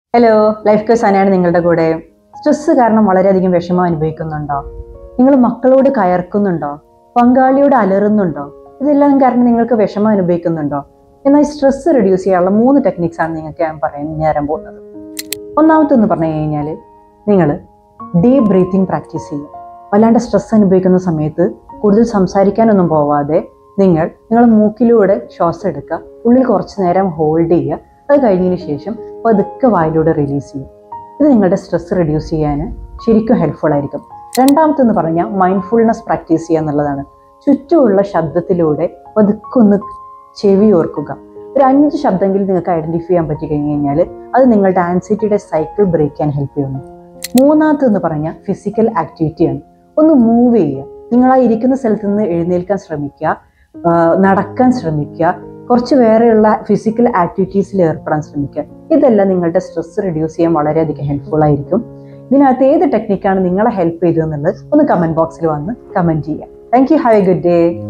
hello life coach അനയാണ് നിങ്ങളുടെ കൂടെ stress കാരണം വളരെയധികം വിഷമം അനുഭവിക്കുന്നുണ്ടോ നിങ്ങൾ മക്കളോട് കയർക്കുന്നുണ്ടോ പങ്കാളിയോട് അലറുന്നുണ്ടോ ഇതെല്ലാം കാരണം നിങ്ങൾക്ക് വിഷമം അനുഭവിക്കുന്നുണ്ടോ എന്നാൽ സ്ട്രെസ് റെഡ്യൂസ് ചെയ്യാനുള്ള മൂന്ന് ടെക്നിക്സ് ആണ് നിങ്ങൾക്ക് ഞാൻ പറയാൻ നേരം പോകുന്നത് ഒന്നാമത്തെ എന്ന് പറഞ്ഞു കഴിഞ്ഞാൽ നിങ്ങൾ ഡീപ് ബ്രീത്തിങ് പ്രാക്ടീസ് ചെയ്യുക വല്ലാണ്ട് സ്ട്രെസ് അനുഭവിക്കുന്ന സമയത്ത് കൂടുതൽ സംസാരിക്കാനൊന്നും പോവാതെ നിങ്ങൾ നിങ്ങളുടെ മൂക്കിലൂടെ ശ്വാസം എടുക്കുക ഉള്ളിൽ കുറച്ച് നേരം ഹോൾഡ് ചെയ്യുക അത് കഴിഞ്ഞതിന് ശേഷം പതുക്കെ വായിലൂടെ റിലീസ് ചെയ്യും ഇത് നിങ്ങളുടെ സ്ട്രെസ് റെഡ്യൂസ് ചെയ്യാൻ ശരിക്കും ഹെൽപ്ഫുൾ ആയിരിക്കും രണ്ടാമത്തെന്ന് പറഞ്ഞാൽ മൈൻഡ്ഫുൾനെസ് പ്രാക്ടീസ് ചെയ്യുക എന്നുള്ളതാണ് ചുറ്റുമുള്ള ശബ്ദത്തിലൂടെ പതുക്കെ ഒന്ന് ചെവി ഓർക്കുക ഒരു അഞ്ച് ശബ്ദമെങ്കിലും നിങ്ങൾക്ക് ഐഡന്റിഫൈ ചെയ്യാൻ പറ്റി കഴിഞ്ഞ് കഴിഞ്ഞാൽ അത് നിങ്ങളുടെ ആൻസൈറ്റിയുടെ സൈക്കിൾ ബ്രേക്ക് ചെയ്യാൻ ഹെൽപ്പ് ചെയ്യുന്നു മൂന്നാമത്തെന്ന് പറഞ്ഞാൽ ഫിസിക്കൽ ആക്ടിവിറ്റിയാണ് ഒന്ന് മൂവ് ചെയ്യുക നിങ്ങൾ ആ ഇരിക്കുന്ന സ്ഥലത്ത് നിന്ന് എഴുന്നേൽക്കാൻ ശ്രമിക്കുക ആ, നടക്കാൻ ശ്രമിക്കുക കുറച്ച് വേറെയുള്ള ഫിസിക്കൽ ആക്ടിവിറ്റീസിൽ ഏർപ്പെടാൻ ശ്രമിക്കുക ഇതെല്ലാം നിങ്ങളുടെ സ്ട്രെസ് റെഡ്യൂസ് ചെയ്യാൻ വളരെയധികം ഹെൽപ്ഫുൾ ആയിരിക്കും ഇതിനകത്ത് ഏത് ടെക്നിക്കാണ് നിങ്ങളെ ഹെൽപ്പ് ചെയ്തതെന്നുള്ളത് ഒന്ന് കമന്റ് ബോക്സിൽ വന്ന് കമന്റ് ചെയ്യുക thank you have a good day